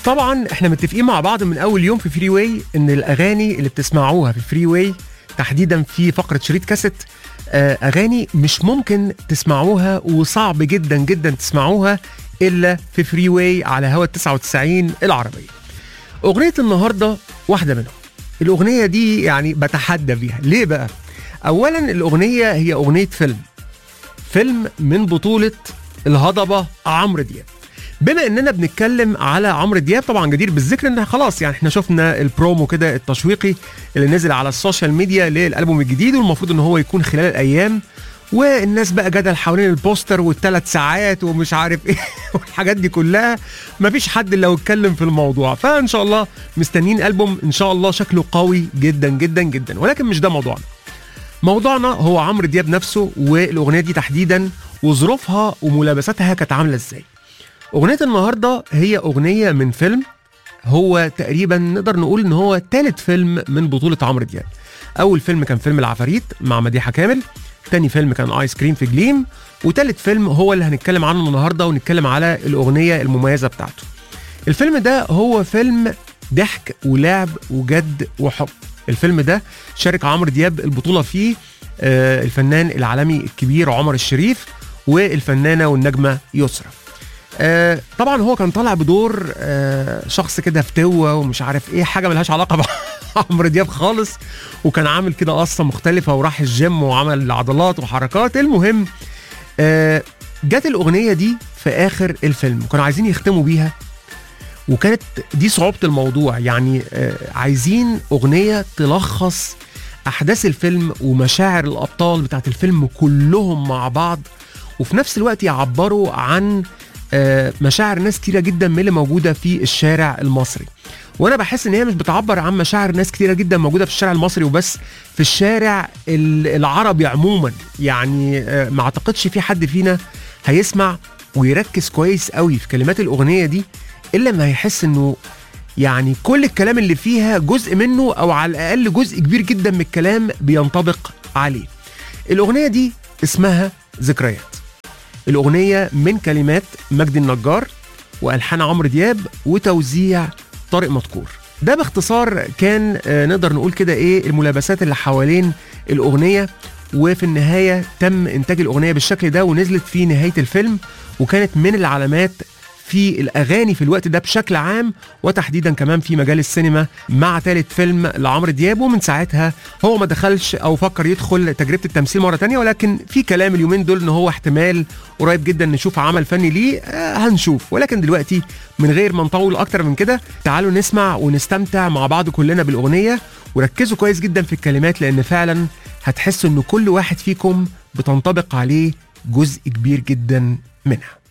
طبعا احنا متفقين مع بعض من اول يوم في فري واي ان الاغاني اللي بتسمعوها في فري واي تحديدا في فقره شريط كاسيت آه، اغاني مش ممكن تسمعوها وصعب جدا جدا تسمعوها الا في فري واي على هوا 99 العربيه اغنيه النهارده واحده منهم الاغنيه دي يعني بتحدى بيها ليه بقى اولا الاغنيه هي اغنيه فيلم فيلم من بطوله الهضبه عمرو دياب بما اننا بنتكلم على عمرو دياب طبعا جدير بالذكر ان خلاص يعني احنا شفنا البرومو كده التشويقي اللي نزل على السوشيال ميديا للالبوم الجديد والمفروض ان هو يكون خلال الايام والناس بقى جدل حوالين البوستر والثلاث ساعات ومش عارف ايه والحاجات دي كلها مفيش حد لو اتكلم في الموضوع فان شاء الله مستنيين البوم ان شاء الله شكله قوي جدا جدا جدا ولكن مش ده موضوعنا موضوعنا هو عمرو دياب نفسه والاغنيه دي تحديدا وظروفها وملابساتها كانت عامله ازاي اغنيه النهارده هي اغنيه من فيلم هو تقريبا نقدر نقول ان هو ثالث فيلم من بطوله عمرو دياب اول فيلم كان فيلم العفاريت مع مديحه كامل تاني فيلم كان ايس كريم في جليم وتالت فيلم هو اللي هنتكلم عنه النهارده ونتكلم على الاغنيه المميزه بتاعته الفيلم ده هو فيلم ضحك ولعب وجد وحب الفيلم ده شارك عمرو دياب البطوله فيه آه، الفنان العالمي الكبير عمر الشريف والفنانه والنجمه يسرا آه، طبعا هو كان طالع بدور آه، شخص كده فتوه ومش عارف ايه حاجه ملهاش علاقه بعمرو دياب خالص وكان عامل كده قصه مختلفه وراح الجيم وعمل عضلات وحركات المهم آه، جت الاغنيه دي في اخر الفيلم وكانوا عايزين يختموا بيها وكانت دي صعوبه الموضوع يعني آه، عايزين اغنيه تلخص احداث الفيلم ومشاعر الابطال بتاعت الفيلم كلهم مع بعض وفي نفس الوقت يعبروا عن آه، مشاعر ناس كتيره جدا من اللي موجوده في الشارع المصري وانا بحس ان هي مش بتعبر عن مشاعر ناس كتيره جدا موجوده في الشارع المصري وبس في الشارع ال- العربي عموما يعني آه، ما اعتقدش في حد فينا هيسمع ويركز كويس قوي في كلمات الاغنيه دي الا ما يحس انه يعني كل الكلام اللي فيها جزء منه او على الاقل جزء كبير جدا من الكلام بينطبق عليه الاغنيه دي اسمها ذكريات الأغنية من كلمات مجدي النجار وألحان عمرو دياب وتوزيع طارق مدكور ده باختصار كان آه، نقدر نقول كده ايه الملابسات اللي حوالين الأغنية وفي النهاية تم إنتاج الأغنية بالشكل ده ونزلت في نهاية الفيلم وكانت من العلامات في الاغاني في الوقت ده بشكل عام وتحديدا كمان في مجال السينما مع ثالث فيلم لعمرو دياب ومن ساعتها هو ما دخلش او فكر يدخل تجربه التمثيل مره تانية ولكن في كلام اليومين دول ان هو احتمال قريب جدا نشوف عمل فني ليه آه هنشوف ولكن دلوقتي من غير ما نطول اكتر من كده تعالوا نسمع ونستمتع مع بعض كلنا بالاغنيه وركزوا كويس جدا في الكلمات لان فعلا هتحسوا ان كل واحد فيكم بتنطبق عليه جزء كبير جدا منها